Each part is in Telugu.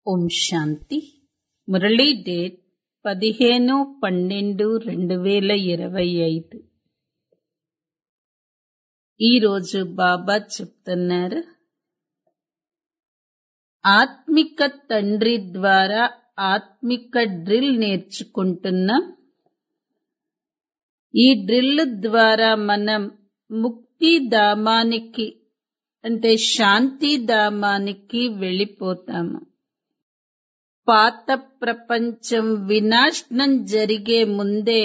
ఓం శాంతి మురళీ డేట్ పదిహేను పన్నెండు రెండు వేల ఇరవై ఐదు ఈరోజు బాబా చెప్తున్నారు ఆత్మిక తండ్రి ద్వారా ఆత్మిక డ్రిల్ నేర్చుకుంటున్నాం ఈ డ్రిల్ ద్వారా మనం ముక్తి ధామానికి అంటే శాంతి ధామానికి వెళ్ళిపోతాము పాత ప్రపంచం వినాశనం జరిగే ముందే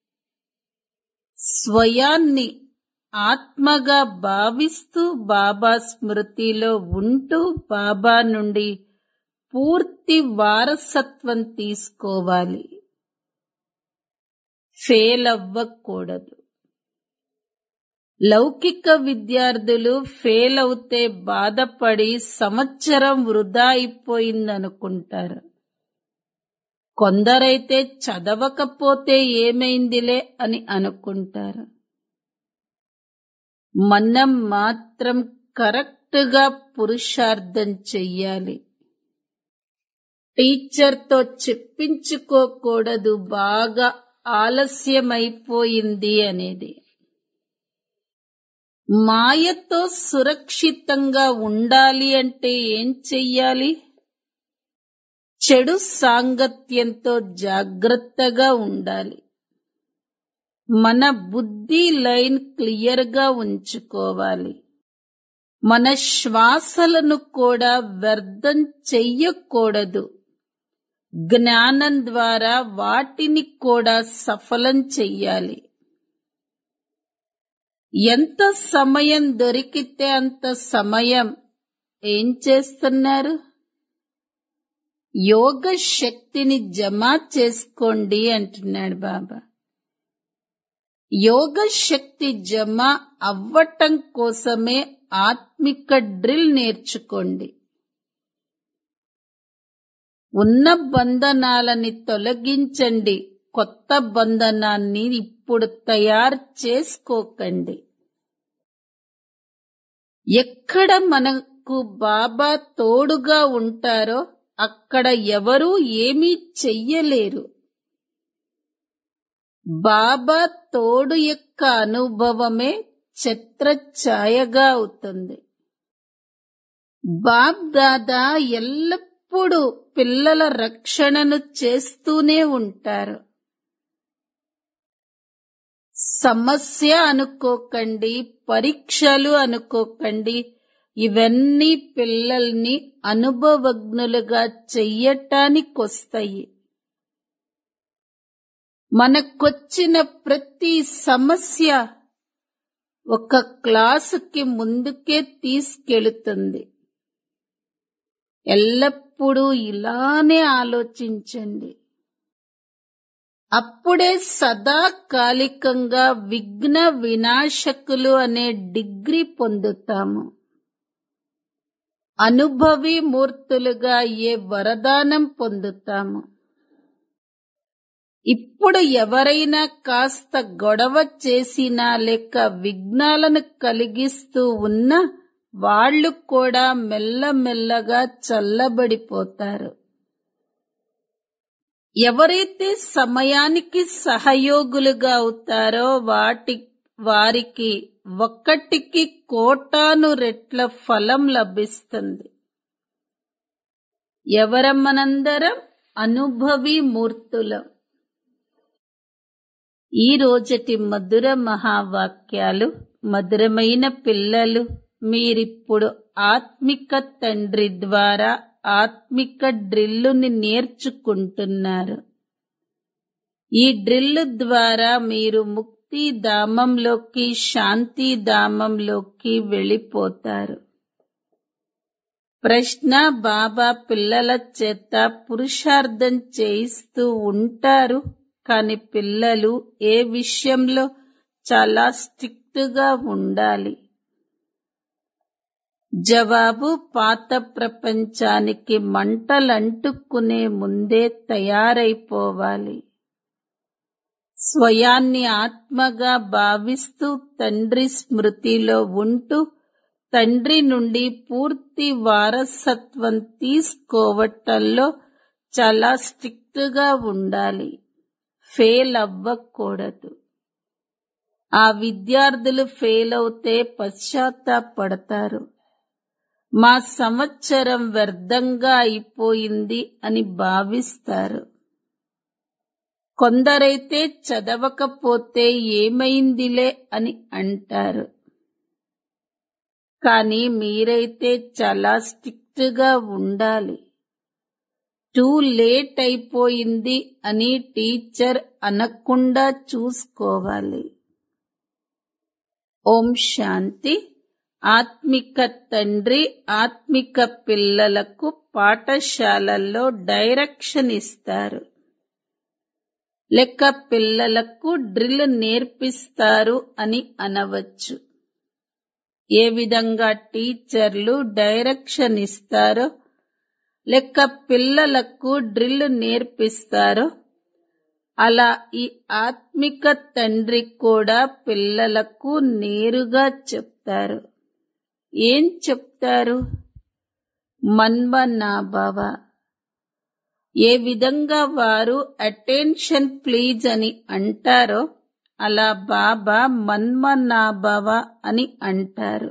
స్వయాన్ని ఆత్మగా భావిస్తూ బాబా స్మృతిలో ఉంటూ బాబా నుండి పూర్తి వారసత్వం తీసుకోవాలి ఫెయిల్ అవ్వకూడదు లౌకిక విద్యార్థులు ఫెయిల్ అవుతే బాధపడి సంవత్సరం వృధా అయిపోయిందనుకుంటారు కొందరైతే చదవకపోతే ఏమైందిలే అని అనుకుంటారు మనం మాత్రం కరెక్ట్ గా పురుషార్థం చెయ్యాలి టీచర్తో చెప్పించుకోకూడదు బాగా ఆలస్యమైపోయింది అనేది మాయతో సురక్షితంగా ఉండాలి అంటే ఏం చెయ్యాలి చెడు సాంగత్యంతో జాగ్రత్తగా ఉండాలి మన బుద్ధి లైన్ క్లియర్ గా ఉంచుకోవాలి మన శ్వాసలను కూడా వ్యర్థం చెయ్యకూడదు జ్ఞానం ద్వారా వాటిని కూడా సఫలం చెయ్యాలి ఎంత సమయం దొరికితే అంత సమయం ఏం చేస్తున్నారు యోగ శక్తిని జమ చేసుకోండి అంటున్నాడు బాబా యోగ శక్తి జమ అవ్వటం కోసమే ఆత్మిక డ్రిల్ నేర్చుకోండి ఉన్న బంధనాలని తొలగించండి కొత్త బంధనాన్ని ఇప్పుడు తయారు చేసుకోకండి ఎక్కడ మనకు బాబా తోడుగా ఉంటారో అక్కడ ఎవరూ ఏమీ చెయ్యలేరు బాబా తోడు యొక్క అనుభవమే ఛత్రఛాయగా అవుతుంది బాబ్ దాదా ఎల్లప్పుడూ పిల్లల రక్షణను చేస్తూనే ఉంటారు సమస్య అనుకోకండి పరీక్షలు అనుకోకండి ఇవన్నీ పిల్లల్ని అనుభవజ్ఞులుగా చెయ్యటానికొస్తాయి మనకొచ్చిన ప్రతి సమస్య ఒక క్లాసుకి ముందుకే తీసుకెళుతుంది ఎల్లప్పుడూ ఇలానే ఆలోచించండి అప్పుడే సదాకాలికంగా విఘ్న వినాశకులు అనే డిగ్రీ పొందుతాము అనుభవి మూర్తులుగా ఏ వరదానం పొందుతాము ఇప్పుడు ఎవరైనా కాస్త గొడవ చేసినా లేక విఘ్నాలను కలిగిస్తూ ఉన్నా వాళ్ళు కూడా మెల్లమెల్లగా చల్లబడిపోతారు ఎవరైతే సమయానికి సహయోగులుగా అవుతారో వాటి వారికి ఒక్కటికి కోటాను రెట్ల ఫలం లభిస్తుంది ఎవరమ్మనందరం అనుభవి మూర్తులం ఈ రోజటి మధుర మహావాక్యాలు మధురమైన పిల్లలు మీరిప్పుడు ఆత్మిక తండ్రి ద్వారా ఆత్మిక డ్రిల్లుని నేర్చుకుంటున్నారు ఈ డ్రిల్ ద్వారా మీరు ముక్తి ధామంలోకి శాంతి ధామంలోకి వెళ్ళిపోతారు ప్రశ్న బాబా పిల్లల చేత పురుషార్థం చేయిస్తూ ఉంటారు కాని పిల్లలు ఏ విషయంలో చాలా స్ట్రిక్ట్ గా ఉండాలి జవాబు పాత ప్రపంచానికి మంటలంటుకునే ముందే తయారైపోవాలి స్వయాన్ని ఆత్మగా భావిస్తూ తండ్రి స్మృతిలో ఉంటూ తండ్రి నుండి పూర్తి వారసత్వం తీసుకోవటంలో చాలా స్ట్రిక్ట్ గా ఉండాలి ఫెయిల్ అవ్వకూడదు ఆ విద్యార్థులు ఫెయిల్ అవుతే పశ్చాత్తాపడతారు మా సంవత్సరం వ్యర్థంగా అయిపోయింది అని భావిస్తారు కొందరైతే చదవకపోతే ఏమైందిలే అని అంటారు కానీ మీరైతే చాలా స్ట్రిక్ట్ గా ఉండాలి టూ లేట్ అయిపోయింది అని టీచర్ అనకుండా చూసుకోవాలి ఓం శాంతి ఆత్మిక తండ్రి ఆత్మిక పిల్లలకు పాఠశాలల్లో డైరెక్షన్ ఇస్తారు లెక్క పిల్లలకు డ్రిల్ నేర్పిస్తారు అని అనవచ్చు ఏ విధంగా టీచర్లు డైరెక్షన్ ఇస్తారో లెక్క పిల్లలకు డ్రిల్ నేర్పిస్తారో అలా ఈ ఆత్మిక తండ్రి కూడా పిల్లలకు నేరుగా చెప్తారు ఏం చెప్తారు మన్మనాభవ ఏ విధంగా వారు అటెన్షన్ ప్లీజ్ అని అంటారో అలా బాబా మన్మనాభవ అని అంటారు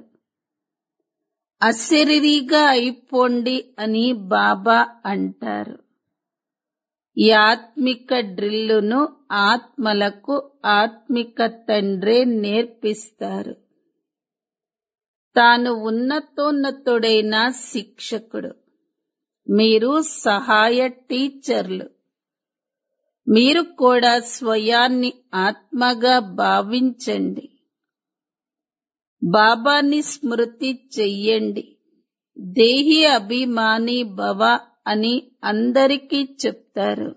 అశరీరిగా అయిపోండి అని బాబా అంటారు ఈ ఆత్మిక డ్రిల్లును ఆత్మలకు ఆత్మిక తండ్రే నేర్పిస్తారు తాను ఉన్నతోన్నతుడైన శిక్షకుడు మీరు సహాయ టీచర్లు మీరు కూడా స్వయాన్ని ఆత్మగా భావించండి బాబాని స్మృతి చెయ్యండి దేహి అభిమాని భవ అని అందరికీ చెప్తారు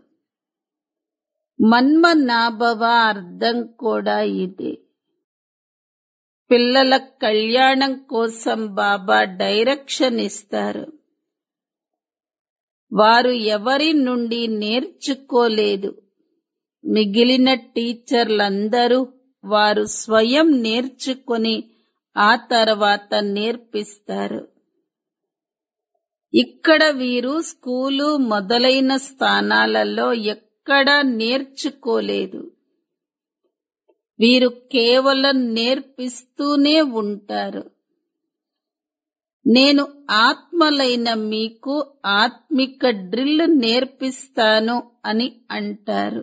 మన్మనాభవ అర్థం కూడా ఇదే పిల్లల కళ్యాణం కోసం బాబా డైరెక్షన్ ఇస్తారు వారు ఎవరి నుండి నేర్చుకోలేదు మిగిలిన టీచర్లందరూ వారు స్వయం నేర్చుకొని ఆ తర్వాత నేర్పిస్తారు ఇక్కడ వీరు స్కూలు మొదలైన స్థానాలలో ఎక్కడా నేర్చుకోలేదు వీరు కేవలం నేర్పిస్తూనే ఉంటారు నేను ఆత్మలైన మీకు ఆత్మిక డ్రిల్ నేర్పిస్తాను అని అంటారు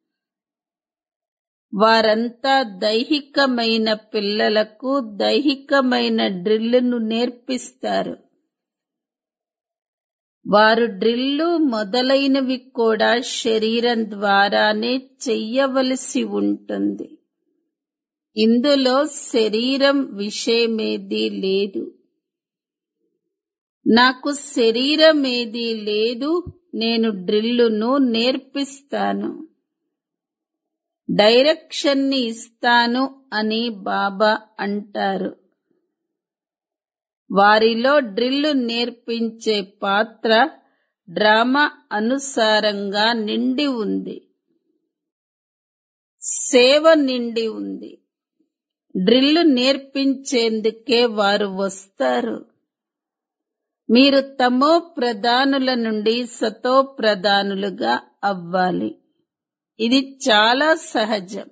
వారంతా దైహికమైన పిల్లలకు దైహికమైన డ్రిల్లును నేర్పిస్తారు వారు డ్రిల్లు మొదలైనవి కూడా శరీరం ద్వారానే చెయ్యవలసి ఉంటుంది ఇందులో శరీరం విషయమేదీ లేదు నాకు శరీరమేదీ లేదు నేను డ్రిల్లును నేర్పిస్తాను డైరెక్షన్ని ఇస్తాను అని బాబా అంటారు వారిలో డ్రిల్లు నేర్పించే పాత్ర డ్రామా అనుసారంగా నిండి ఉంది సేవ నిండి ఉంది డ్రిల్లు నేర్పించేందుకే వారు వస్తారు మీరు తమో ప్రధానుల నుండి సతో ప్రధానులుగా అవ్వాలి ఇది చాలా సహజం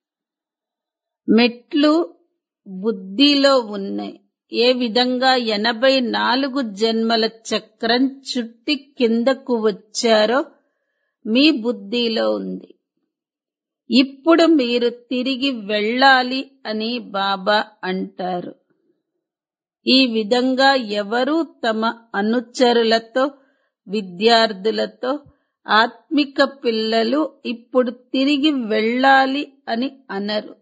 మెట్లు బుద్ధిలో ఉన్నాయి ఏ విధంగా ఎనభై నాలుగు జన్మల చక్రం చుట్టి కిందకు వచ్చారో మీ బుద్ధిలో ఉంది ఇప్పుడు మీరు తిరిగి వెళ్ళాలి అని బాబా అంటారు ఈ విధంగా ఎవరూ తమ అనుచరులతో విద్యార్థులతో ఆత్మిక పిల్లలు ఇప్పుడు తిరిగి వెళ్ళాలి అని అనరు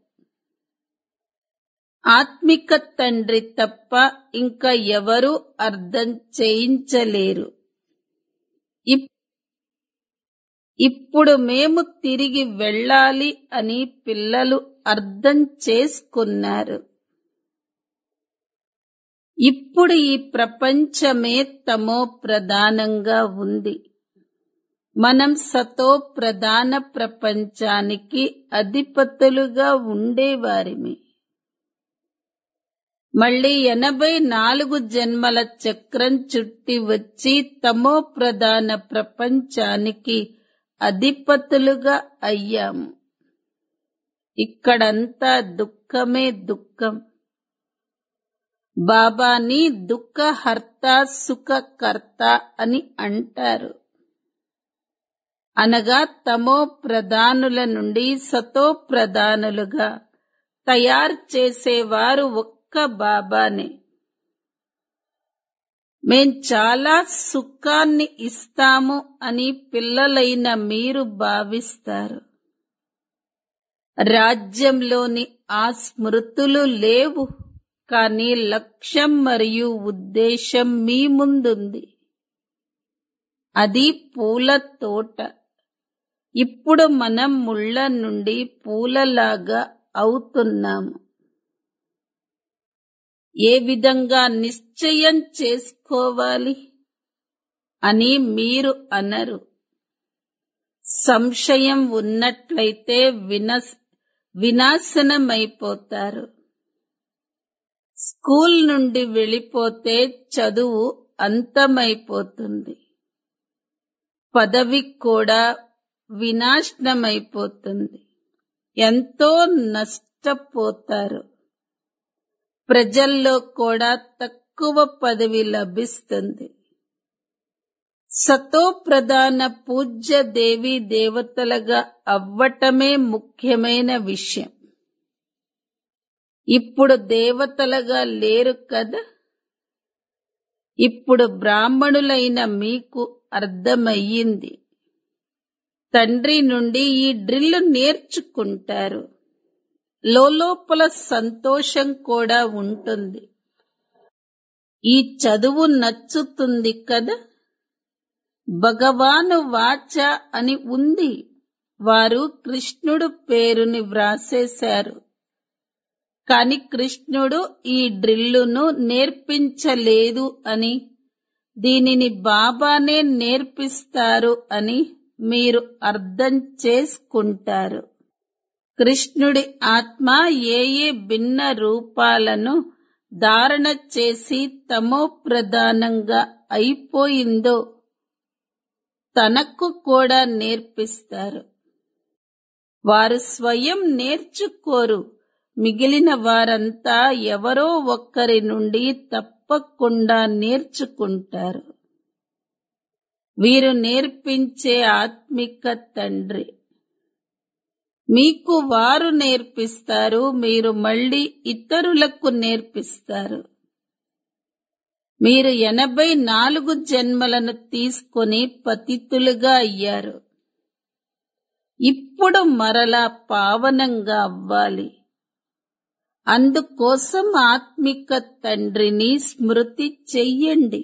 ఆత్మిక తండ్రి తప్ప ఇంకా ఎవరూ అర్థం చేయించలేరు ఇప్- ఇప్పుడు మేము తిరిగి వెళ్ళాలి అని పిల్లలు అర్థం చేసుకున్నారు ఇప్పుడు ఈ ప్రపంచమే తమో ప్రధానంగా ఉంది మనం సతో ప్రధాన ప్రపంచానికి అధిపతులుగా ఉండేవారిమి మళ్ళీ ఎనభై నాలుగు జన్మల చక్రం చుట్టి వచ్చి తమో ప్రధాన ప్రపంచానికి అధిపతులుగా అయ్యాము ఇక్కడంతా దుఃఖమే దుఃఖం బాబాని దుఃఖహర్త సుఖకర్త అని అంటారు అనగా తమో ప్రధానుల నుండి సతో ప్రధానులుగా తయారు చేసేవారు ఒక్క బాబానే మేం చాలా సుఖాన్ని ఇస్తాము అని పిల్లలైన మీరు భావిస్తారు రాజ్యంలోని ఆ స్మృతులు లేవు కానీ లక్ష్యం మరియు ఉద్దేశం మీ ముందుంది అది పూల తోట ఇప్పుడు మనం ముళ్ళ నుండి పూలలాగా అవుతున్నాము ఏ విధంగా నిశ్చయం చేసుకోవాలి అని మీరు అనరు సంశయం ఉన్నట్లయితే వినస్ వినాశనమైపోతారు స్కూల్ నుండి వెళ్ళిపోతే చదువు అంతమైపోతుంది పదవి కూడా వినాశనమైపోతుంది ఎంతో నష్టపోతారు ప్రజల్లో కూడా తక్కువ పదవి లభిస్తుంది సతో ప్రధాన పూజ్య దేవి దేవతలుగా అవ్వటమే ముఖ్యమైన విషయం ఇప్పుడు దేవతలుగా లేరు కదా ఇప్పుడు బ్రాహ్మణులైన మీకు అర్థమయ్యింది తండ్రి నుండి ఈ డ్రిల్ నేర్చుకుంటారు లోపల సంతోషం కూడా ఉంటుంది ఈ చదువు నచ్చుతుంది కదా భగవాను వాచ అని ఉంది వారు కృష్ణుడు పేరుని వ్రాసేశారు కాని కృష్ణుడు ఈ డ్రిల్లును నేర్పించలేదు అని దీనిని బాబానే నేర్పిస్తారు అని మీరు అర్థం చేసుకుంటారు కృష్ణుడి ఆత్మ ఏ ఏ భిన్న రూపాలను ధారణ చేసి తమో ప్రధానంగా అయిపోయిందో తనకు కూడా నేర్పిస్తారు వారు స్వయం నేర్చుకోరు మిగిలిన వారంతా ఎవరో ఒక్కరి నుండి తప్పకుండా నేర్చుకుంటారు వీరు నేర్పించే ఆత్మిక తండ్రి మీకు వారు నేర్పిస్తారు మీరు మళ్ళీ ఇతరులకు నేర్పిస్తారు మీరు ఎనభై నాలుగు జన్మలను తీసుకొని పతితులుగా అయ్యారు ఇప్పుడు మరలా పావనంగా అవ్వాలి అందుకోసం ఆత్మిక తండ్రిని స్మృతి చెయ్యండి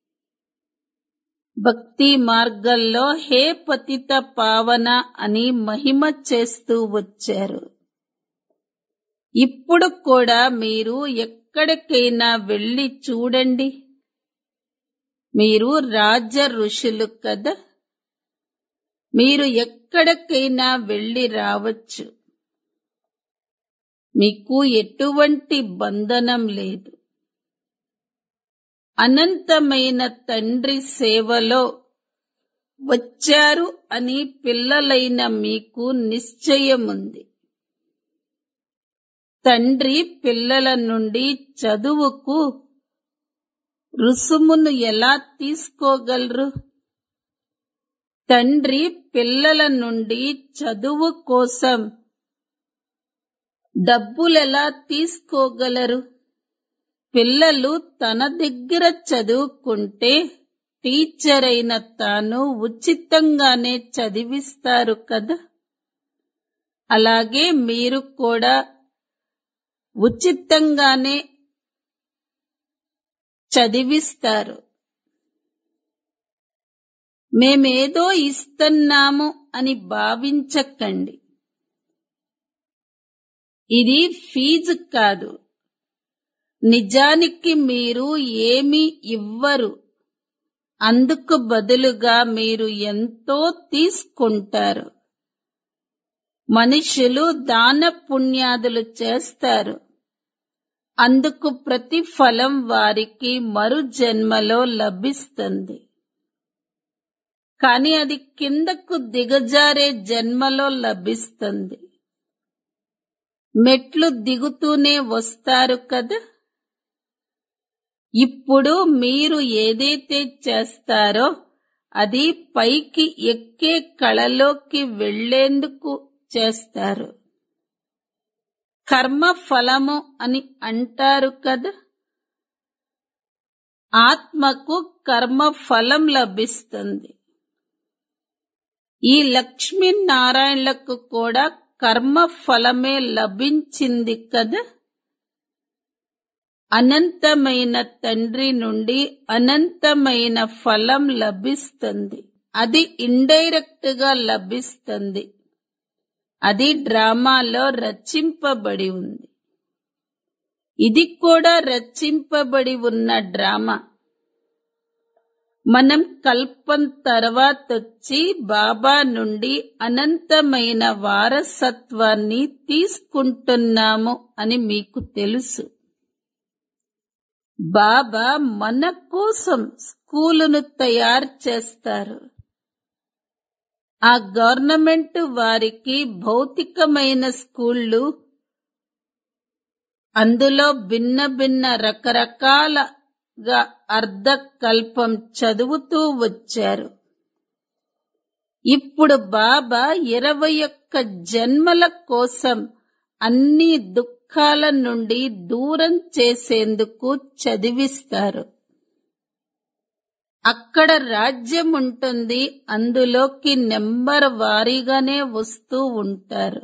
భక్తి మార్గంలో హే పతిత పావన అని మహిమ చేస్తూ వచ్చారు ఇప్పుడు కూడా మీరు ఎక్కడికైనా వెళ్ళి చూడండి మీరు రాజ ఋషులు కదా మీరు ఎక్కడికైనా వెళ్ళి రావచ్చు మీకు ఎటువంటి బంధనం లేదు అనంతమైన తండ్రి సేవలో వచ్చారు అని పిల్లలైన మీకు నిశ్చయముంది తండ్రి పిల్లల నుండి చదువుకు రుసుమును ఎలా తీసుకోగలరు తండ్రి పిల్లల నుండి చదువు కోసం డబ్బులెలా తీసుకోగలరు పిల్లలు తన దగ్గర చదువుకుంటే టీచర్ అయిన తాను ఉచితంగానే చదివిస్తారు కదా అలాగే మీరు కూడా ఉచితంగానే చదివిస్తారు మేమేదో ఇస్తున్నాము అని భావించకండి ఇది ఫీజు కాదు నిజానికి మీరు ఏమీ ఇవ్వరు అందుకు బదులుగా మీరు ఎంతో తీసుకుంటారు మనుషులు దాన పుణ్యాదులు చేస్తారు అందుకు ప్రతిఫలం వారికి మరు జన్మలో లభిస్తుంది కానీ అది కిందకు దిగజారే జన్మలో లభిస్తుంది మెట్లు దిగుతూనే వస్తారు కదా ఇప్పుడు మీరు ఏదైతే చేస్తారో అది పైకి ఎక్కే కళలోకి వెళ్లేందుకు చేస్తారు కర్మ ఫలము అని అంటారు కదా ఆత్మకు కర్మ ఫలం లభిస్తుంది ఈ లక్ష్మీనారాయణలకు కూడా కర్మ ఫలమే లభించింది కదా అనంతమైన తండ్రి నుండి అనంతమైన ఫలం లభిస్తుంది అది ఇండైరెక్ట్ గా లభిస్తుంది అది డ్రామాలో రచింపబడి ఉంది ఇది కూడా రచింపబడి ఉన్న డ్రామా మనం కల్పం తర్వాతొచ్చి బాబా నుండి అనంతమైన వారసత్వాన్ని తీసుకుంటున్నాము అని మీకు తెలుసు బాబా మన కోసం స్కూలును తయారు చేస్తారు ఆ గవర్నమెంట్ వారికి భౌతికమైన స్కూళ్ళు అందులో భిన్న భిన్న రకరకాలగా అర్ధకల్పం చదువుతూ వచ్చారు ఇప్పుడు బాబా ఇరవై ఒక్క జన్మల కోసం అన్ని దుఃఖాల నుండి దూరం చేసేందుకు చదివిస్తారు అక్కడ రాజ్యం ఉంటుంది అందులోకి నెంబర్ వారీగానే వస్తూ ఉంటారు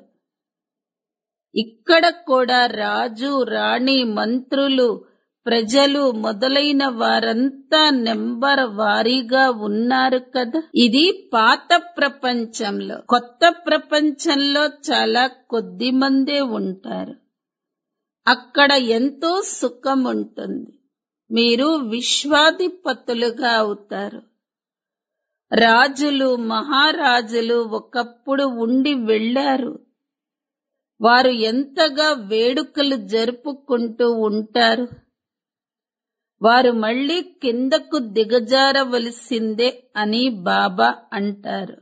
ఇక్కడ కూడా రాజు రాణి మంత్రులు ప్రజలు మొదలైన వారంతా నెంబర్ వారీగా ఉన్నారు కదా ఇది పాత ప్రపంచంలో కొత్త ప్రపంచంలో చాలా కొద్ది మందే ఉంటారు అక్కడ ఎంతో సుఖం ఉంటుంది మీరు విశ్వాధిపతులుగా అవుతారు రాజులు మహారాజులు ఒకప్పుడు ఉండి వెళ్లారు వారు ఎంతగా వేడుకలు జరుపుకుంటూ ఉంటారు వారు మళ్ళీ కిందకు దిగజారవలసిందే అని బాబా అంటారు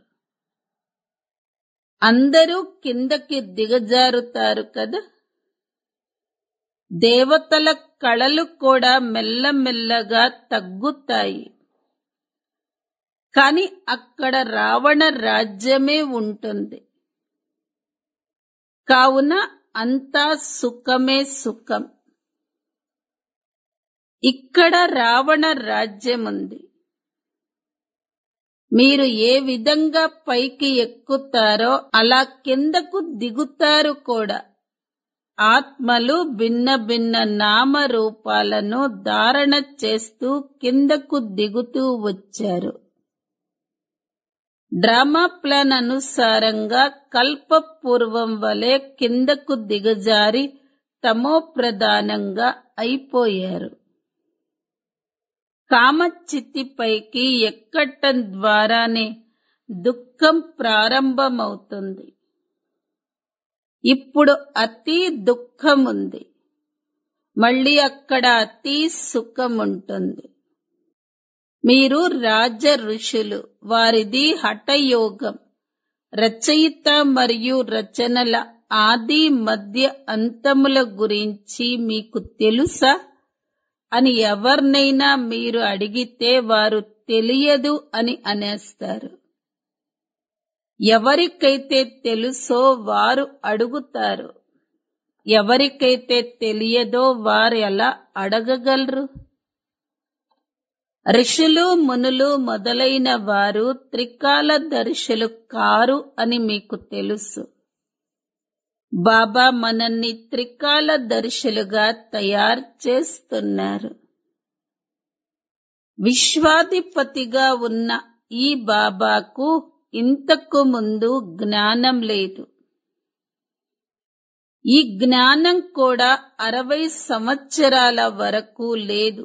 అందరూ కిందకి దిగజారుతారు కదా దేవతల కళలు కూడా మెల్లమెల్లగా తగ్గుతాయి కాని అక్కడ రావణ రాజ్యమే ఉంటుంది కావున అంతా సుఖమే సుఖం ఇక్కడ రావణ రాజ్యం ఉంది మీరు ఏ విధంగా పైకి ఎక్కుతారో అలా కిందకు దిగుతారు కూడా ఆత్మలు భిన్న భిన్న నామ రూపాలను ధారణ చేస్తూ కిందకు దిగుతూ వచ్చారు డ్రామా ప్లాన్ అనుసారంగా కల్పపూర్వం వలె కిందకు దిగజారి తమో ప్రధానంగా అయిపోయారు కామచిత్తిపైకి ఎక్కటం ద్వారానే దుఃఖం ప్రారంభమవుతుంది ఇప్పుడు అతి దుఃఖం ఉంది మళ్ళీ అక్కడ అతి సుఖం ఉంటుంది మీరు రాజ ఋషులు వారిది హఠయోగం రచయిత మరియు రచనల ఆది మధ్య అంతముల గురించి మీకు తెలుసా అని ఎవరినైనా మీరు అడిగితే వారు తెలియదు అని అనేస్తారు ఎవరికైతే తెలుసో వారు అడుగుతారు ఎవరికైతే తెలియదో వారు ఎలా అడగగలరు ఋషులు మునులు మొదలైన వారు త్రికాల దర్శులు కారు అని మీకు తెలుసు బాబా మనల్ని త్రికాల దర్శులుగా తయారు చేస్తున్నారు విశ్వాధిపతిగా ఉన్న ఈ బాబాకు ఇంతకు ముందు జ్ఞానం లేదు ఈ జ్ఞానం కూడా అరవై సంవత్సరాల వరకు లేదు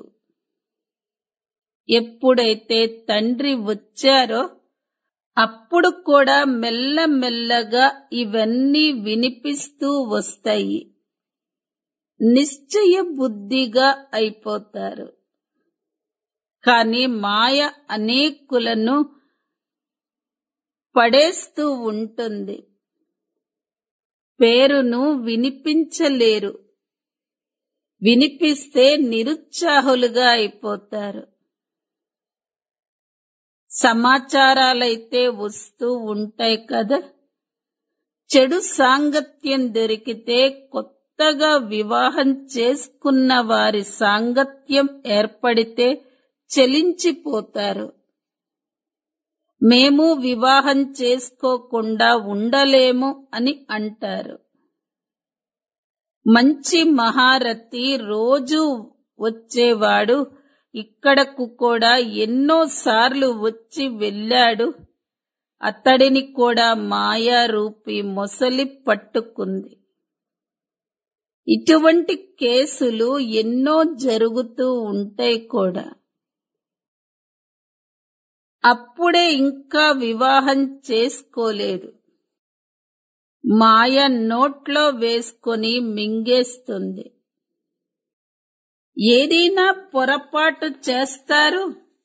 ఎప్పుడైతే తండ్రి వచ్చారో అప్పుడు కూడా మెల్ల మెల్లగా ఇవన్నీ వినిపిస్తూ వస్తాయి నిశ్చయ బుద్ధిగా అయిపోతారు కానీ మాయ అనేకులను పడేస్తూ ఉంటుంది పేరును వినిపించలేరు వినిపిస్తే నిరుత్సాహులుగా అయిపోతారు సమాచారాలైతే వస్తూ ఉంటాయి కదా చెడు సాంగత్యం దొరికితే కొత్తగా వివాహం చేసుకున్న వారి సాంగత్యం ఏర్పడితే చలించిపోతారు మేము వివాహం చేసుకోకుండా ఉండలేము అని అంటారు మంచి మహారథి రోజు వచ్చేవాడు ఇక్కడకు కూడా ఎన్నో సార్లు వచ్చి వెళ్ళాడు అతడిని కూడా మాయా రూపి మొసలి పట్టుకుంది ఇటువంటి కేసులు ఎన్నో జరుగుతూ ఉంటాయి కూడా అప్పుడే ఇంకా వివాహం చేసుకోలేదు మాయ నోట్లో వేసుకొని మింగేస్తుంది ఏదైనా పొరపాటు చేస్తారు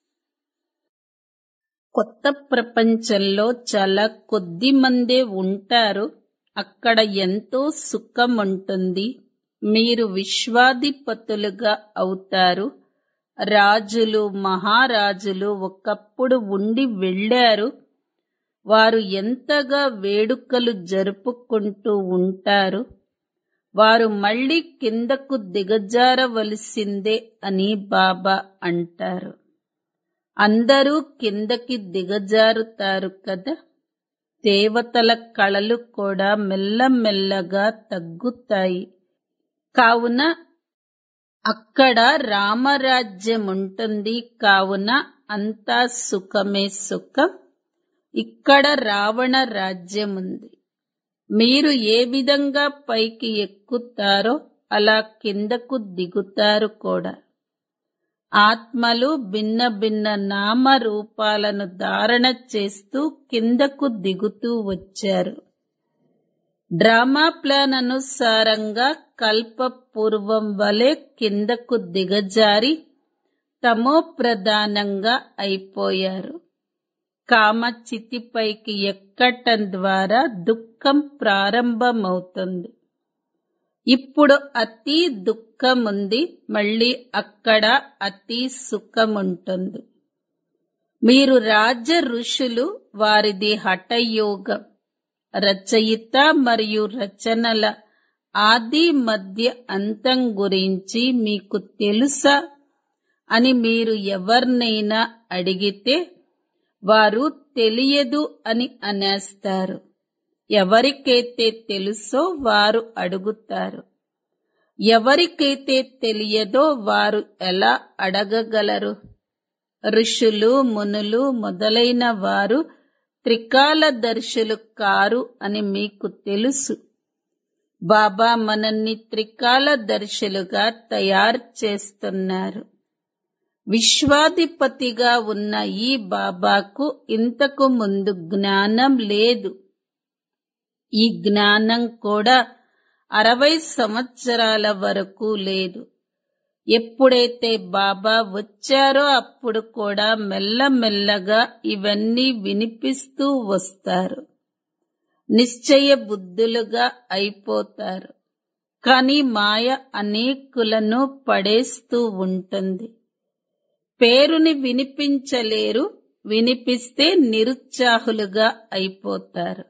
కొత్త ప్రపంచంలో చాలా కొద్ది మందే ఉంటారు అక్కడ ఎంతో సుఖం ఉంటుంది మీరు విశ్వాధిపతులుగా అవుతారు రాజులు మహారాజులు ఒకప్పుడు ఉండి వెళ్ళారు వారు ఎంతగా వేడుకలు జరుపుకుంటూ ఉంటారు వారు మళ్ళీ కిందకు దిగజారవలసిందే అని బాబా అంటారు అందరూ కిందకి దిగజారుతారు కదా దేవతల కళలు కూడా మెల్లమెల్లగా తగ్గుతాయి కావున అక్కడ రామరాజ్యం ఉంటుంది కావున అంతా సుఖమే సుఖం ఇక్కడ రావణ రాజ్యం ఉంది మీరు ఏ విధంగా పైకి ఎక్కుతారో అలా కిందకు దిగుతారు కూడా ఆత్మలు భిన్న భిన్న నామ రూపాలను ధారణ చేస్తూ కిందకు దిగుతూ వచ్చారు డ్రామా ప్లాన్ అనుసారంగా కల్ప పూర్వం వలె కిందకు దిగజారి తమో ప్రధానంగా అయిపోయారు కామ చితిపైకి ఎక్కటం ద్వారా దుఃఖం ప్రారంభమవుతుంది ఇప్పుడు అతి దుఃఖం ఉంది మళ్ళీ అక్కడ అతి సుఖం ఉంటుంది మీరు రాజ ఋషులు వారిది హఠయోగం రచయిత మరియు రచనల ఆది మధ్య అంతం గురించి మీకు తెలుసా అని మీరు ఎవరినైనా అడిగితే వారు తెలియదు అని అనేస్తారు ఎవరికైతే తెలుసో వారు అడుగుతారు ఎవరికైతే తెలియదో వారు ఎలా అడగగలరు ఋషులు మునులు మొదలైన వారు త్రికాలదర్శులు కారు అని మీకు తెలుసు బాబా మనల్ని త్రికాలదర్శులుగా తయారు చేస్తున్నారు విశ్వాధిపతిగా ఉన్న ఈ బాబాకు ఇంతకు ముందు జ్ఞానం లేదు ఈ జ్ఞానం కూడా అరవై సంవత్సరాల వరకు లేదు ఎప్పుడైతే బాబా వచ్చారో అప్పుడు కూడా మెల్లమెల్లగా ఇవన్నీ వినిపిస్తూ వస్తారు నిశ్చయ బుద్ధులుగా అయిపోతారు కానీ మాయ అనేకులను పడేస్తూ ఉంటుంది పేరుని వినిపించలేరు వినిపిస్తే నిరుత్సాహులుగా అయిపోతారు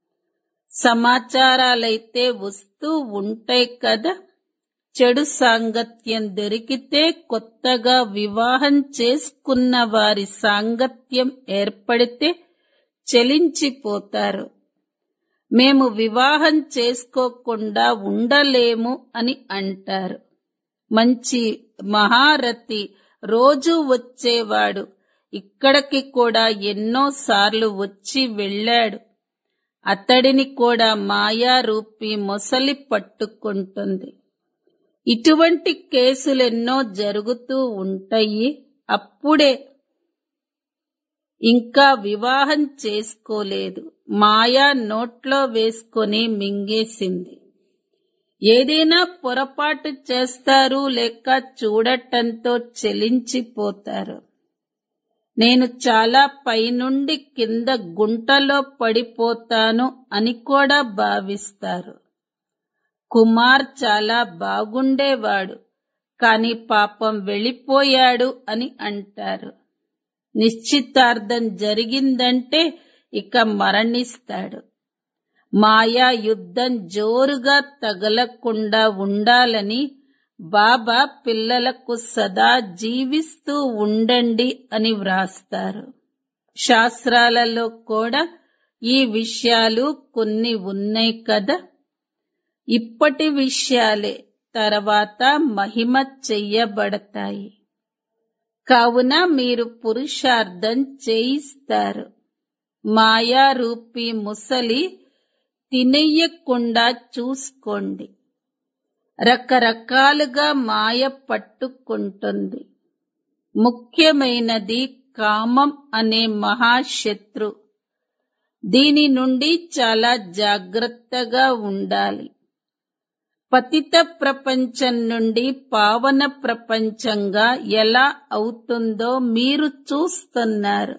సమాచారాలైతే వస్తూ ఉంటాయి కదా చెడు సాంగత్యం దొరికితే కొత్తగా వివాహం చేసుకున్న వారి సాంగత్యం ఏర్పడితే చలించిపోతారు మేము వివాహం చేసుకోకుండా ఉండలేము అని అంటారు మంచి మహారథి రోజు వచ్చేవాడు ఇక్కడికి కూడా ఎన్నో సార్లు వచ్చి వెళ్ళాడు అతడిని కూడా మాయా రూపి మొసలి పట్టుకుంటుంది ఇటువంటి కేసులెన్నో జరుగుతూ ఉంటాయి అప్పుడే ఇంకా వివాహం చేసుకోలేదు మాయా నోట్లో వేసుకొని మింగేసింది ఏదైనా పొరపాటు చేస్తారు లేక చూడటంతో చెలించిపోతారు నేను చాలా పైనుండి కింద గుంటలో పడిపోతాను అని కూడా భావిస్తారు కుమార్ చాలా బాగుండేవాడు కాని పాపం వెళ్ళిపోయాడు అని అంటారు నిశ్చితార్థం జరిగిందంటే ఇక మరణిస్తాడు మాయా యుద్ధం జోరుగా తగలకుండా ఉండాలని బాబా పిల్లలకు సదా జీవిస్తూ ఉండండి అని వ్రాస్తారు శాస్త్రాలలో కూడా ఈ విషయాలు కొన్ని ఉన్నాయి కదా ఇప్పటి విషయాలే తర్వాత మహిమ చెయ్యబడతాయి కావున మీరు పురుషార్థం చేయిస్తారు మాయారూపి ముసలి తినెయ్యకుండా చూసుకోండి రకరకాలుగా మాయ పట్టుకుంటుంది ముఖ్యమైనది కామం అనే మహాశత్రు దీని నుండి చాలా జాగ్రత్తగా ఉండాలి పతిత ప్రపంచం నుండి పావన ప్రపంచంగా ఎలా అవుతుందో మీరు చూస్తున్నారు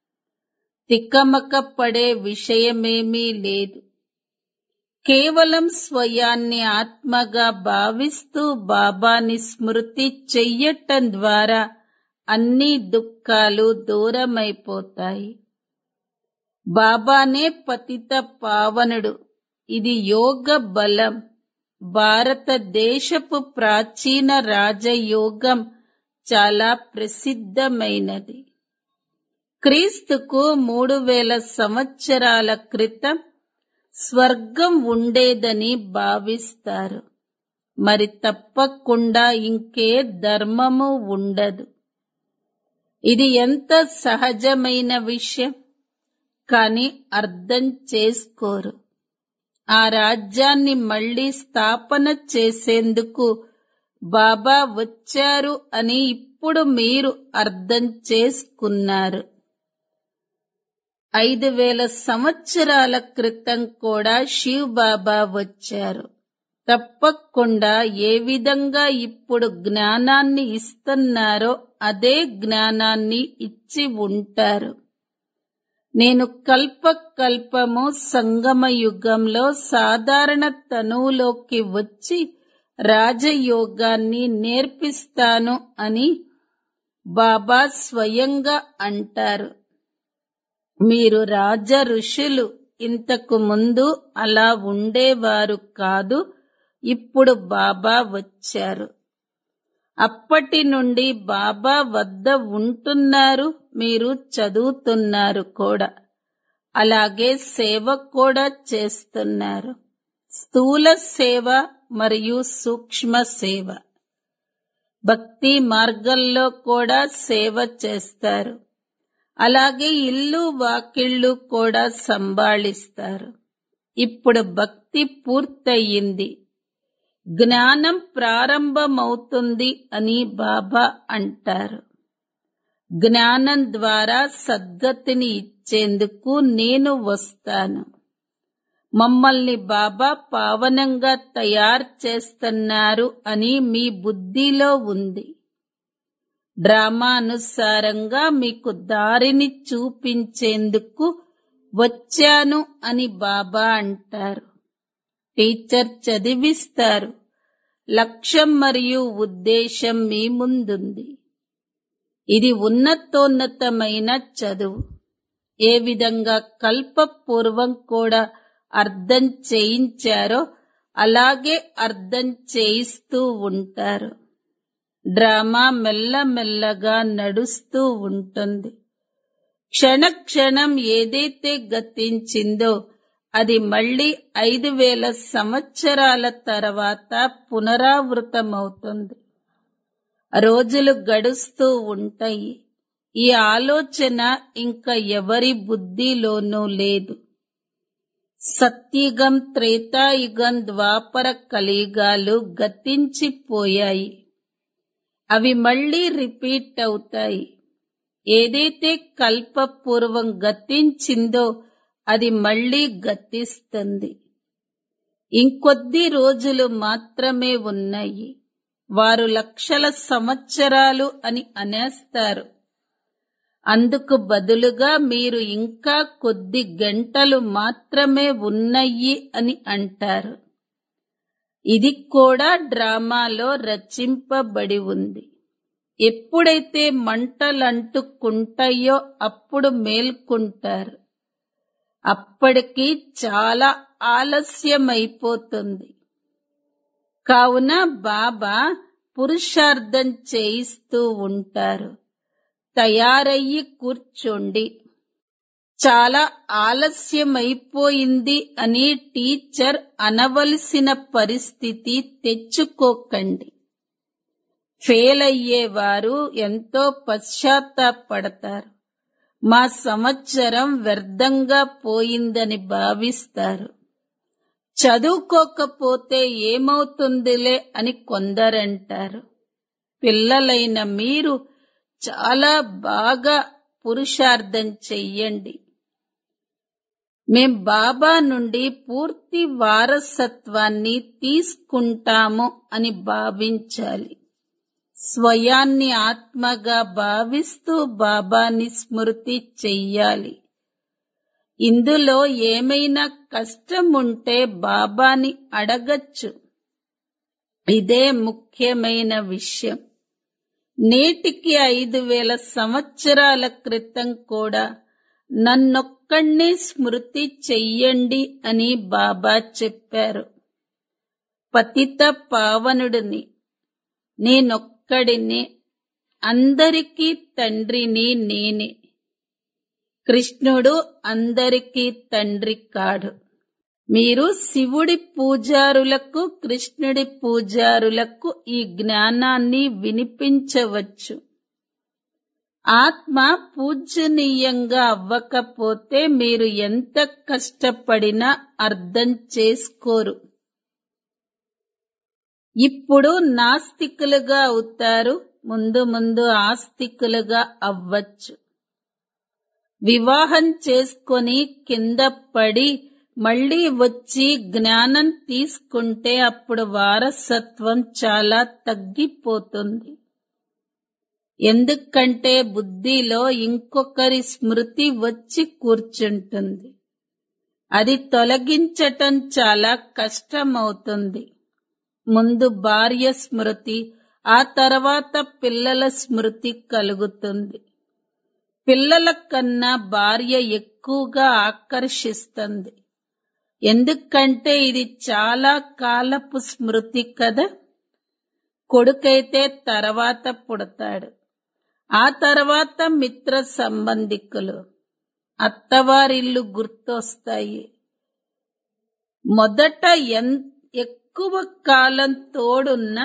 తికమక పడే విషయమేమీ లేదు కేవలం స్వయాన్ని ఆత్మగా భావిస్తూ బాబాని స్మృతి చెయ్యటం ద్వారా అన్ని దుఃఖాలు దూరమైపోతాయి బాబానే పతిత పావనుడు ఇది యోగ బలం భారతదేశపు ప్రాచీన రాజయోగం చాలా ప్రసిద్ధమైనది క్రీస్తుకు మూడు వేల సంవత్సరాల క్రితం స్వర్గం ఉండేదని భావిస్తారు మరి తప్పకుండా ఇంకే ధర్మము ఉండదు ఇది ఎంత సహజమైన విషయం కానీ అర్థం చేసుకోరు ఆ రాజ్యాన్ని మళ్లీ స్థాపన చేసేందుకు బాబా వచ్చారు అని ఇప్పుడు మీరు అర్థం చేసుకున్నారు ఐదు వేల సంవత్సరాల క్రితం కూడా శివ్ బాబా వచ్చారు తప్పకుండా ఏ విధంగా ఇప్పుడు జ్ఞానాన్ని ఇస్తున్నారో అదే జ్ఞానాన్ని ఇచ్చి ఉంటారు నేను కల్ప కల్పము సంగమ యుగంలో సాధారణ తనువులోకి వచ్చి రాజయోగాన్ని నేర్పిస్తాను అని బాబా స్వయంగా అంటారు మీరు రాజ ఋషులు ఇంతకు ముందు అలా ఉండేవారు కాదు ఇప్పుడు బాబా వచ్చారు అప్పటి నుండి బాబా వద్ద ఉంటున్నారు మీరు చదువుతున్నారు కూడా అలాగే సేవ కూడా చేస్తున్నారు స్థూల సేవ మరియు సూక్ష్మ సేవ భక్తి మార్గంలో కూడా సేవ చేస్తారు అలాగే ఇల్లు వాకిళ్ళు కూడా సంభాళిస్తారు ఇప్పుడు భక్తి పూర్తయింది జ్ఞానం ప్రారంభమవుతుంది అని బాబా అంటారు జ్ఞానం ద్వారా సద్గతిని ఇచ్చేందుకు నేను వస్తాను మమ్మల్ని బాబా పావనంగా తయారు చేస్తున్నారు అని మీ బుద్ధిలో ఉంది డ్రామా అనుసారంగా మీకు దారిని చూపించేందుకు వచ్చాను అని బాబా అంటారు టీచర్ చదివిస్తారు లక్ష్యం మరియు ఉద్దేశం మీ ముందుంది ఇది ఉన్నతోన్నతమైన చదువు ఏ విధంగా కల్పపూర్వం కూడా అర్థం చేయించారో అలాగే అర్థం చేయిస్తూ ఉంటారు డ్రామా మెల్లమెల్లగా నడుస్తూ ఉంటుంది క్షణ క్షణం ఏదైతే గతించిందో అది మళ్ళీ ఐదు వేల సంవత్సరాల తర్వాత పునరావృతమవుతుంది రోజులు గడుస్తూ ఉంటాయి ఈ ఆలోచన ఇంకా ఎవరి బుద్ధిలోనూ లేదు సత్యుగం త్రేతాయుగం ద్వాపర కలియుగాలు గతించిపోయాయి అవి మళ్ళీ రిపీట్ అవుతాయి ఏదైతే కల్పపూర్వం గతించిందో అది మళ్ళీ గతిస్తుంది ఇంకొద్ది రోజులు మాత్రమే ఉన్నాయి వారు లక్షల సంవత్సరాలు అని అనేస్తారు అందుకు బదులుగా మీరు ఇంకా కొద్ది గంటలు మాత్రమే ఉన్నాయి అని అంటారు ఇది కూడా డ్రామాలో రచింపబడి ఉంది ఎప్పుడైతే మంటలంటుకుంటాయో అప్పుడు మేల్కుంటారు అప్పటికి చాలా ఆలస్యమైపోతుంది కావున బాబా పురుషార్థం చేయిస్తూ ఉంటారు తయారయ్యి కూర్చోండి చాలా ఆలస్యమైపోయింది అని టీచర్ అనవలసిన పరిస్థితి తెచ్చుకోకండి ఫెయిల్ అయ్యేవారు ఎంతో పశ్చాత్తాపడతారు మా సంవత్సరం వ్యర్థంగా పోయిందని భావిస్తారు చదువుకోకపోతే ఏమవుతుందిలే అని కొందరంటారు పిల్లలైన మీరు చాలా బాగా పురుషార్థం చెయ్యండి మేం బాబా నుండి పూర్తి వారసత్వాన్ని తీసుకుంటాము అని భావించాలి స్వయాన్ని ఆత్మగా భావిస్తూ బాబాని స్మృతి చెయ్యాలి ఇందులో ఏమైనా కష్టం ఉంటే బాబాని అడగచ్చు ఇదే ముఖ్యమైన విషయం నేటికి ఐదు వేల సంవత్సరాల క్రితం కూడా నన్నొక్కడినే స్మృతి చెయ్యండి అని బాబా చెప్పారు పతిత పావనుడిని నేనొక్కడిని అందరికీ తండ్రిని నేనే కృష్ణుడు అందరికీ తండ్రి కాడు మీరు శివుడి పూజారులకు కృష్ణుడి పూజారులకు ఈ జ్ఞానాన్ని వినిపించవచ్చు ఆత్మ పూజనీయంగా అవ్వకపోతే మీరు ఎంత కష్టపడినా అర్థం చేసుకోరు ఇప్పుడు నాస్తికులుగా అవుతారు ముందు ముందు ఆస్తికులుగా అవ్వచ్చు వివాహం చేసుకొని కింద పడి మళ్ళీ వచ్చి జ్ఞానం తీసుకుంటే అప్పుడు వారసత్వం చాలా తగ్గిపోతుంది ఎందుకంటే బుద్ధిలో ఇంకొకరి స్మృతి వచ్చి కూర్చుంటుంది అది తొలగించటం చాలా కష్టమవుతుంది ముందు భార్య స్మృతి ఆ తర్వాత పిల్లల స్మృతి కలుగుతుంది పిల్లల కన్నా భార్య ఎక్కువగా ఆకర్షిస్తుంది ఎందుకంటే ఇది చాలా కాలపు స్మృతి కదా కొడుకైతే తర్వాత పుడతాడు ఆ తర్వాత మిత్ర సంబంధికులు అత్తవారిల్లు గుర్తొస్తాయి మొదట ఎన్ ఎక్కువ కాలం తోడున్న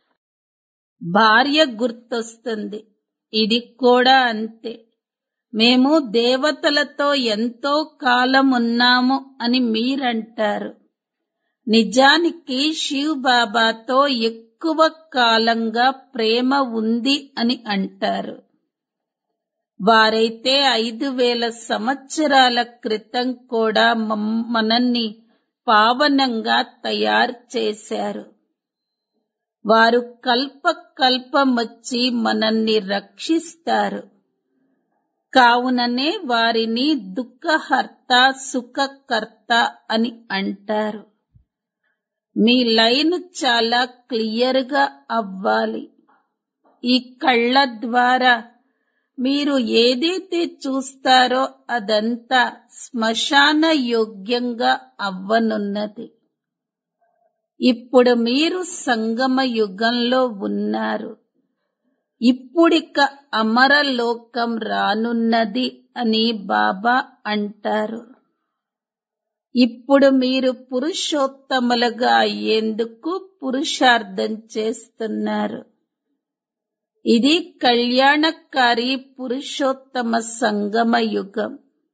భార్య గుర్తొస్తుంది ఇది కూడా అంతే మేము దేవతలతో ఎంతో కాలం ఉన్నాము అని మీరంటారు నిజానికి శివ్ బాబాతో ఎక్కువ కాలంగా ప్రేమ ఉంది అని అంటారు వారైతే ఐదు వేల సంవత్సరాల క్రితం కూడా మమ్- మనల్ని పావనంగా తయారు చేశారు వారు కల్ప కల్పమొచ్చి మనల్ని రక్షిస్తారు కావుననే వారిని దుఃఖహర్త సుఖకర్త అని అంటారు మీ లైన్ చాలా క్లియర్ గా అవ్వాలి ఈ కళ్ళ ద్వారా మీరు ఏదైతే చూస్తారో అదంతా శ్మశాన యోగ్యంగా అవ్వనున్నది ఇప్పుడు మీరు సంగమ యుగంలో ఉన్నారు ఇప్పుడిక అమరలోకం రానున్నది అని బాబా అంటారు ఇప్పుడు మీరు పురుషోత్తములుగా అయ్యేందుకు పురుషార్థం చేస్తున్నారు ఇది కళ్యాణకారి పురుషోత్తమ సంగమ యుగం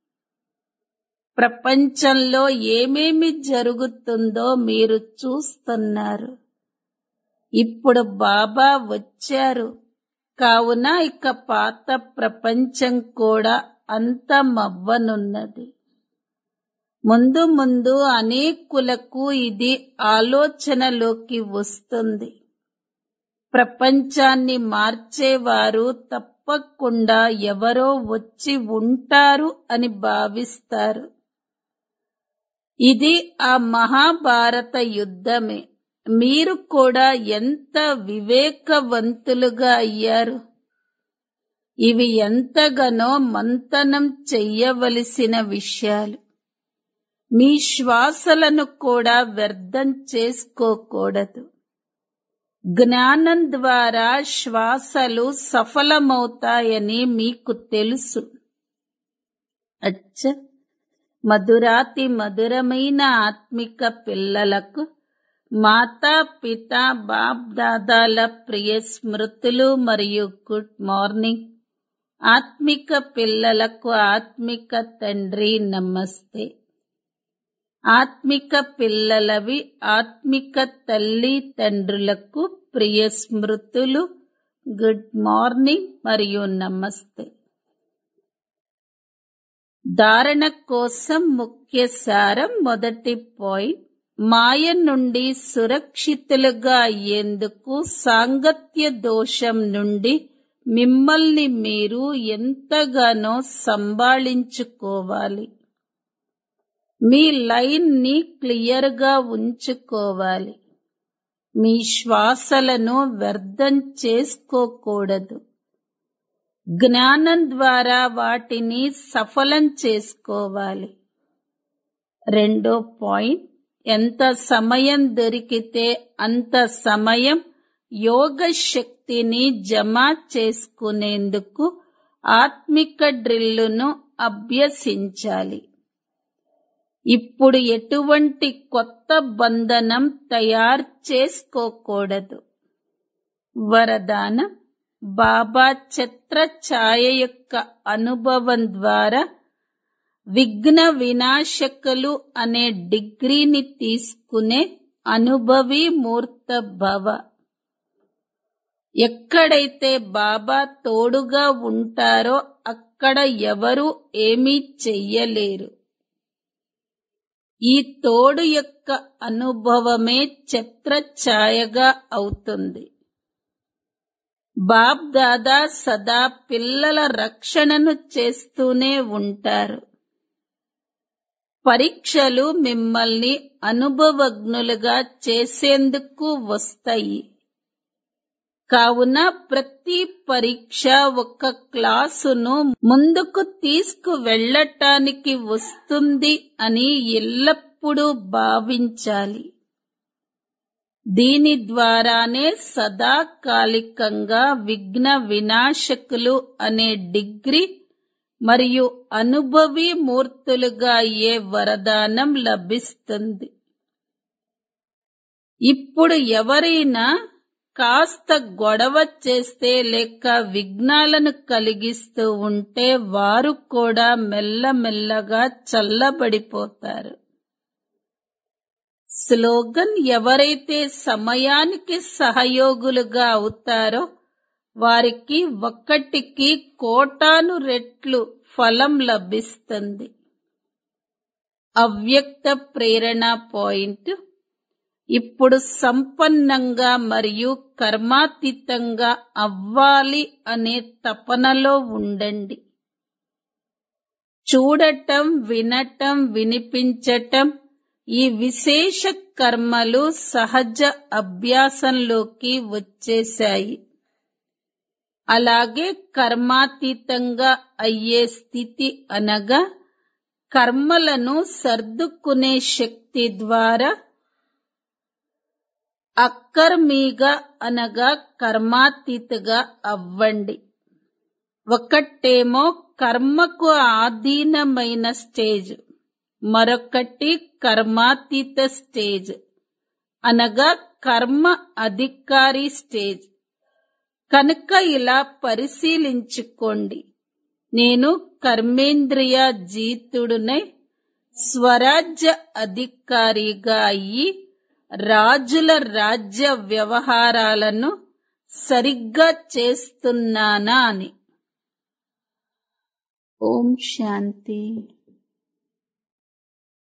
ప్రపంచంలో ఏమేమి జరుగుతుందో మీరు చూస్తున్నారు ఇప్పుడు బాబా వచ్చారు కావున ఇక పాత ప్రపంచం కూడా అంతమవ్వనున్నది ముందు ముందు అనేకులకు ఇది ఆలోచనలోకి వస్తుంది ప్రపంచాన్ని మార్చేవారు తప్పకుండా ఎవరో వచ్చి ఉంటారు అని భావిస్తారు ఇది ఆ మహాభారత యుద్ధమే మీరు కూడా ఎంత వివేకవంతులుగా అయ్యారు ఇవి ఎంతగానో మంతనం చెయ్యవలసిన విషయాలు మీ శ్వాసలను కూడా వ్యర్థం చేసుకోకూడదు జ్ఞానం ద్వారా శ్వాసలు సఫలమవుతాయని మీకు తెలుసు అచ్చ మధురాతి మధురమైన ఆత్మిక పిల్లలకు మాతా పిత బాప్ దాదాల ప్రియ స్మృతులు మరియు గుడ్ మార్నింగ్ ఆత్మిక పిల్లలకు ఆత్మిక తండ్రి నమస్తే ఆత్మిక పిల్లలవి ఆత్మిక తల్లి తండ్రులకు ప్రియ స్మృతులు గుడ్ మార్నింగ్ మరియు నమస్తే ధారణ కోసం ముఖ్య సారం మొదటి పాయింట్ మాయ నుండి సురక్షితులుగా అయ్యేందుకు సాంగత్య దోషం నుండి మిమ్మల్ని మీరు ఎంతగానో సంభాళించుకోవాలి మీ లైన్ ని క్లియర్ గా ఉంచుకోవాలి మీ శ్వాసలను వ్యర్థం చేసుకోకూడదు జ్ఞానం ద్వారా వాటిని సఫలం చేసుకోవాలి రెండో పాయింట్ ఎంత సమయం దొరికితే అంత సమయం యోగ శక్తిని జమ చేసుకునేందుకు ఆత్మిక డ్రిల్లును అభ్యసించాలి ఇప్పుడు ఎటువంటి కొత్త బంధనం తయారు చేసుకోకూడదు వరదానం బాబా ఛత్ర ఛాయ యొక్క అనుభవం ద్వారా విఘ్న వినాశకులు అనే డిగ్రీని తీసుకునే అనుభవి మూర్త భవ ఎక్కడైతే బాబా తోడుగా ఉంటారో అక్కడ ఎవరు ఏమీ చెయ్యలేరు ఈ తోడు యొక్క అనుభవమే ఛత్ర ఛాయగా అవుతుంది బాబ్ దాదా సదా పిల్లల రక్షణను చేస్తూనే ఉంటారు పరీక్షలు మిమ్మల్ని అనుభవజ్ఞులుగా చేసేందుకు వస్తాయి కావున ప్రతి పరీక్ష ఒక క్లాసును ముందుకు తీసుకు వెళ్ళటానికి వస్తుంది అని ఎల్లప్పుడూ భావించాలి దీని ద్వారానే సదాకాలికంగా విఘ్న వినాశకులు అనే డిగ్రీ మరియు అనుభవి మూర్తులుగా అయ్యే వరదానం లభిస్తుంది ఇప్పుడు ఎవరైనా కాస్త గొడవ చేస్తే లేక విఘ్నాలను కలిగిస్తూ ఉంటే వారు కూడా మెల్లమెల్లగా చల్లబడిపోతారు స్లోగన్ ఎవరైతే సమయానికి సహయోగులుగా అవుతారో వారికి ఒక్కటికి కోటాను రెట్లు ఫలం లభిస్తుంది అవ్యక్త ప్రేరణ పాయింట్ ఇప్పుడు సంపన్నంగా మరియు కర్మాతీతంగా అవ్వాలి అనే తపనలో ఉండండి చూడటం వినటం వినిపించటం ఈ విశేష కర్మలు సహజ అభ్యాసంలోకి వచ్చేశాయి అలాగే కర్మాతీతంగా అయ్యే స్థితి అనగా కర్మలను సర్దుకునే శక్తి ద్వారా అక్కర్మీగా అనగా కర్మాతీతగా అవ్వండి ఒకటేమో కర్మకు ఆధీనమైన స్టేజ్ మరొకటి కర్మాతీత స్టేజ్ అనగా కర్మ అధికారి స్టేజ్ కనుక ఇలా పరిశీలించుకోండి నేను కర్మేంద్రియ జీతుడునై స్వరాజ్య అధికారిగా అయ్యి రాజుల రాజ్య వ్యవహారాలను సరిగ్గా చేస్తున్నానా అని ఓం శాంతి